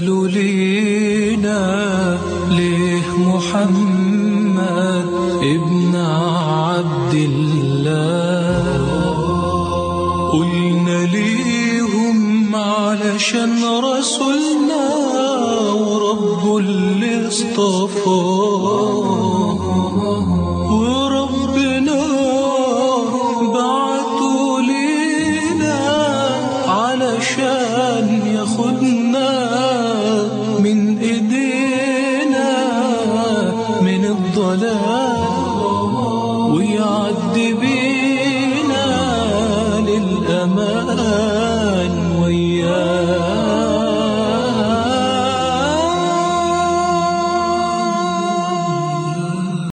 قالوا لينا ليه محمد ابن عبد الله قلنا ليهم علشان رسولنا ورب اللي اصطفاه وربنا بعته لينا علشان ياخدنا من ايدينا من الضلال ويعدي بينا